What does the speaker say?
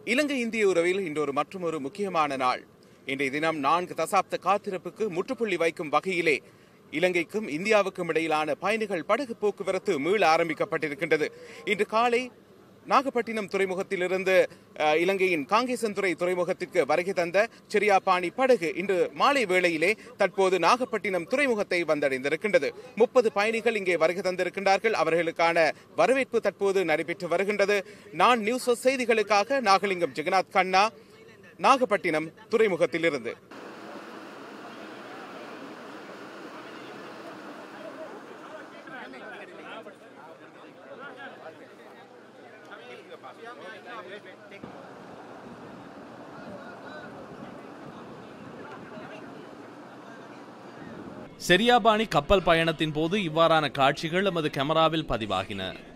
இலங்கை இந்திய உறவில் இன்றொரு மற்றொரு முக்கியமான நாள் இன்றைய தினம் நான்கு தசாப்த காத்திருப்புக்கு முற்றுப்புள்ளி வைக்கும் வகையிலே இலங்கைக்கும் இந்தியாவுக்கும் இடையிலான பயணிகள் படகு போக்குவரத்து மீள ஆரம்பிக்கப்பட்டிருக்கின்றது இன்று காலை நாகப்பட்டினம் துறைமுகத்திலிருந்து அஹ், இலங்கையின் காங்கேசன்துறை துறைமுகத்திற்கு வருகை தந்த சிரியாபாணி படகு இன்று மாலை வேளையிலே தற்போது நாகப்பட்டினம் துறைமுகத்தை வந்தடைந்திருக்கின்றது முப்பது பயணிகள் இங்கே வருகை தந்திருக்கின்றார்கள் அவர்களுக்கான வரவேற்பு தற்போது நடைபெற்று வருகின்றது நான் நியூஸ் செய்திகளுக்காக நாகலிங்கம் ஜெகநாத் கண்ணா நாகப்பட்டினம் துறைமுகத்திலிருந்து செரியாபாணி கப்பல் பயணத்தின் போது இவ்வாறான காட்சிகள் எமது கேமராவில் பதிவாகின